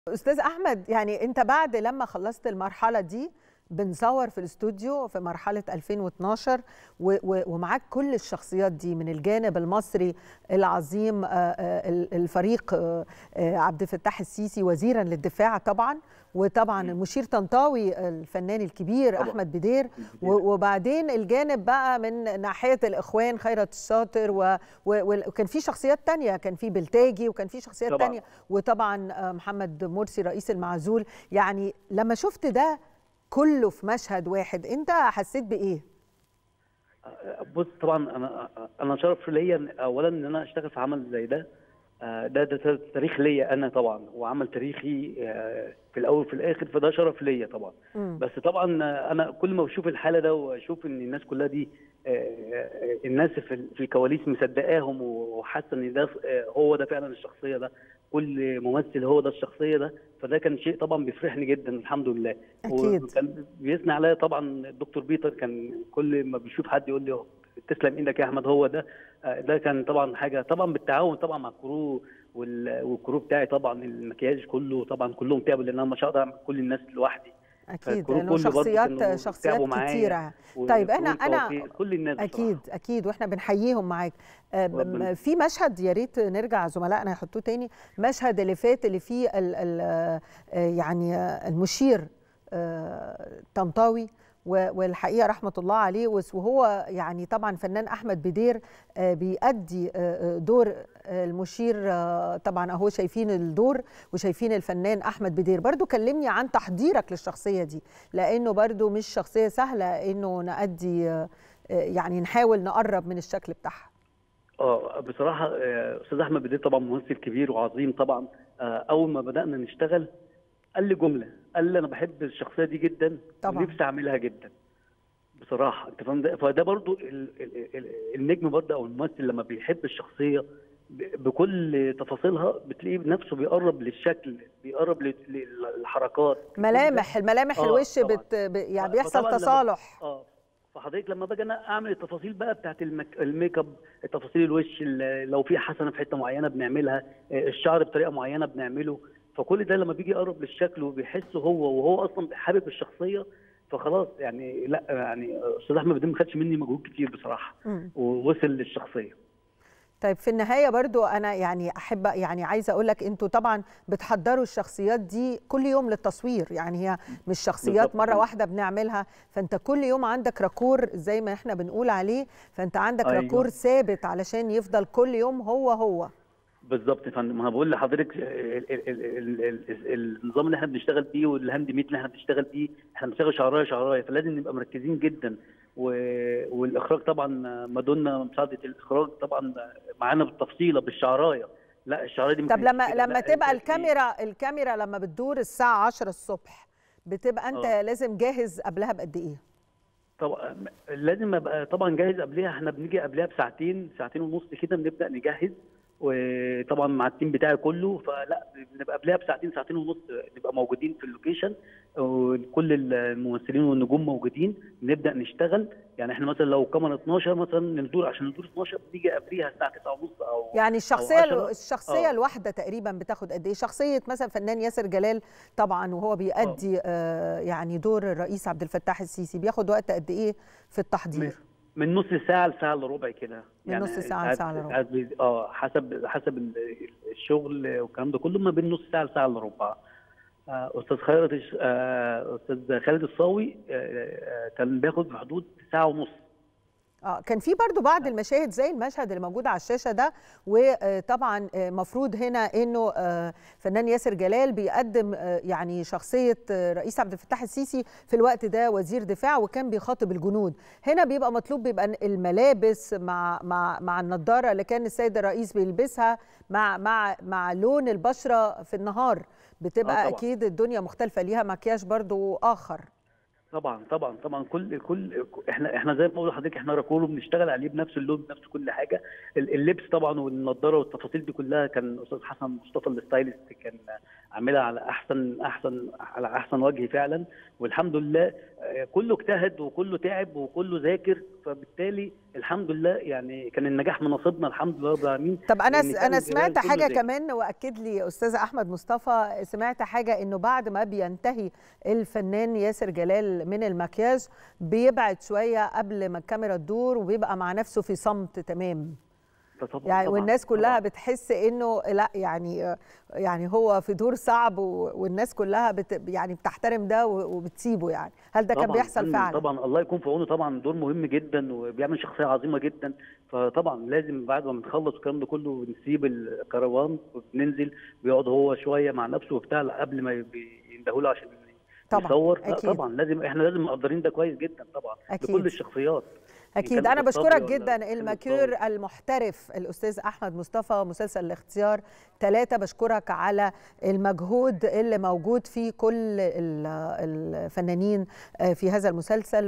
استاذ احمد يعني انت بعد لما خلصت المرحله دي بنصور في الاستوديو في مرحله 2012 و- و- ومعاك كل الشخصيات دي من الجانب المصري العظيم آه، آه، ال- الفريق آه، آه، عبد الفتاح السيسي وزيرا للدفاع طبعا وطبعا المشير طنطاوي الفنان الكبير طبعاً. احمد بدير و- وبعدين الجانب بقى من ناحيه الاخوان خيرت الشاطر و- و- وكان في شخصيات تانية كان في بلتاجي وكان في شخصيات طبعاً. تانية وطبعا آه، محمد مرسي رئيس المعزول يعني لما شفت ده كله في مشهد واحد انت حسيت بايه بص طبعا انا انا شرف ليا اولا ان انا اشتغل في عمل زي ده آه، ده ده تاريخ ليا انا طبعا وعمل تاريخي آه، في الاول وفي الاخر فده شرف ليا طبعا مم. بس طبعا آه، انا كل ما بشوف الحاله ده واشوف ان الناس كلها دي آه، آه، الناس في ال- في الكواليس مصدقاهم وحاسه ان ده آه، هو ده فعلا الشخصيه ده كل ممثل هو ده الشخصيه ده فده كان شيء طبعا بيفرحني جدا الحمد لله أكيد. وكان بيثني عليا طبعا الدكتور بيتر كان كل ما بيشوف حد يقول لي تسلم ايدك يا احمد هو ده آه، ده كان طبعا حاجه طبعا بالتعاون طبعا مع الكرو وال- والكرو بتاعي طبعا المكياج كله طبعا كلهم تعبوا لان انا مش هقدر اعمل كل الناس لوحدي اكيد فالكرو لانه كله برضه شخصيات كانوا شخصيات تعبوا معايا. كتيره طيب انا والكرو انا التوفيق، كل الناس بصراحة. اكيد اكيد واحنا بنحييهم معاك آه، م- ربنا- في مشهد يا ريت نرجع زملائنا يحطوه تاني مشهد اللي فات اللي فيه ال ال آه، يعني آه، المشير آه، طنطاوي و- والحقيقه رحمه الله عليه وس- وهو يعني طبعا فنان احمد بدير آه، بيأدي آه، آه، دور آه، المشير آه، طبعا اهو شايفين الدور وشايفين الفنان احمد بدير برضو كلمني عن تحضيرك للشخصيه دي لانه برضو مش شخصيه سهله انه نأدي آه، آه، يعني نحاول نقرب من الشكل بتاعها اه بصراحه آه، استاذ احمد بدير طبعا ممثل كبير وعظيم طبعا آه، اول ما بدانا نشتغل قال لي جمله قال لي انا بحب الشخصيه دي جدا طبعاً. ونفسي اعملها جدا بصراحه انت فاهم ده فده برضو ال ال ال النجم برضه او الممثل لما بيحب الشخصيه ب- بكل تفاصيلها بتلاقيه بنفسه بيقرب للشكل بيقرب لل- للحركات ملامح الملامح آه، الوش طبعاً. بت ب- يعني ف- بيحصل فطبعاً لما- تصالح اه فحضرتك لما باجي انا اعمل التفاصيل بقى بتاعت المك... الميك اب تفاصيل الوش ال- لو في حسنه في حته معينه بنعملها آه، الشعر بطريقه معينه بنعمله فكل ده لما بيجي يقرب للشكل وبيحسه هو وهو اصلا حابب الشخصيه فخلاص يعني لا يعني استاذ احمد بدين ما خدش مني مجهود كتير بصراحه مم. ووصل للشخصيه طيب في النهايه برضو انا يعني احب يعني عايزه اقول لك انتوا طبعا بتحضروا الشخصيات دي كل يوم للتصوير يعني هي مش شخصيات بالظبط مره كده. واحده بنعملها فانت كل يوم عندك راكور زي ما احنا بنقول عليه فانت عندك أيوة. راكور ثابت علشان يفضل كل يوم هو هو بالظبط يا فندم ما بقول لحضرتك ال- ال- ال- ال- ال- النظام اللي احنا بنشتغل بيه والهاند ميت اللي احنا بنشتغل بيه احنا بنشتغل شعرايه شعرايه فلازم نبقى مركزين جدا و- والاخراج طبعا مادونا مساعده الاخراج طبعا معانا بالتفصيله بالشعرايه لا الشعرايه دي ما طب كانتش لما كده، لما لا، تبقى كانت إيه؟ الكاميرا الكاميرا لما بتدور الساعه 10 الصبح بتبقى انت آه. لازم جاهز قبلها بقد ايه طبعا لازم ابقى طبعا جاهز قبلها احنا بنيجي قبلها بساعتين ساعتين ونص كده بنبدا نجهز وطبعا مع التيم بتاعي كله فلا بنبقى قبلها بساعتين ساعتين ونص نبقى موجودين في اللوكيشن وكل الممثلين والنجوم موجودين نبدا نشتغل يعني احنا مثلا لو كاميرا 12 مثلا ندور عشان ندور 12 بنيجي قبليها الساعه 9 ونص او يعني أو الشخصيه 10. الشخصيه آه. الواحده تقريبا بتاخد قد ايه شخصيه مثلا فنان ياسر جلال طبعا وهو بيأدي آه يعني دور الرئيس عبد الفتاح السيسي بياخد وقت قد ايه في التحضير من نص ساعة لساعة الا ربع كده من نص ساعة ساعات- لساعة إلا ربع. ساعات بي- اه حسب حسب ال- الشغل والكلام ده كله ما بين نص ساعة لساعة الا ربع آه، استاذ خيرت الش- آه، استاذ خالد الصاوي آه، آه، كان بياخد في حدود ساعة ونص اه كان في برضو بعض المشاهد زي المشهد اللي موجود على الشاشه ده وطبعا مفروض هنا انه آه، فنان ياسر جلال بيقدم آه، يعني شخصيه آه، رئيس عبد الفتاح السيسي في الوقت ده وزير دفاع وكان بيخاطب الجنود هنا بيبقى مطلوب بيبقى الملابس مع مع مع النضاره اللي كان السيد الرئيس بيلبسها مع مع مع لون البشره في النهار بتبقى آه، طبعاً. اكيد الدنيا مختلفه ليها مكياج برضو اخر طبعا طبعا طبعا كل كل احنا احنا زي ما بقول لحضرتك احنا راكوله بنشتغل عليه بنفس اللون بنفس كل حاجه ال- اللبس طبعا والنضاره والتفاصيل دي كلها كان استاذ حسن مصطفى الستايلست كان عاملها على احسن احسن على احسن وجه فعلا والحمد لله آه، كله اجتهد وكله تعب وكله ذاكر فبالتالي الحمد لله يعني كان النجاح من نصيبنا الحمد لله رب العالمين طب انا لأن كان انا الجمال سمعت كله حاجه زي- كمان واكد لي استاذ احمد مصطفى سمعت حاجه انه بعد ما بينتهي الفنان ياسر جلال من المكياج بيبعد شويه قبل ما الكاميرا تدور وبيبقى مع نفسه في صمت تمام فطبعاً- يعني طبعاً- والناس كلها طبعاً. بتحس انه لا يعني يعني هو في دور صعب و- والناس كلها بت يعني بتحترم ده و- وبتسيبه يعني هل ده كان طبعاً بيحصل فندم، فعلا طبعا الله يكون في عونه طبعا دور مهم جدا وبيعمل شخصيه عظيمه جدا فطبعا لازم بعد ما بنخلص الكلام ده كله بنسيب الكروان وبننزل بيقعد هو شويه مع نفسه وبتاع قبل ما يندهوا له عشان طبعاً، يصور لا أكيد. طبعا لازم احنا لازم مقدرين ده كويس جدا طبعا أكيد. لكل الشخصيات إن اكيد كان انا الصبي بشكرك ولا جدا كان الماكير الصاوي. المحترف الاستاذ احمد مصطفى مسلسل الاختيار ثلاثة بشكرك على المجهود اللي موجود في كل ال- الفنانين في هذا المسلسل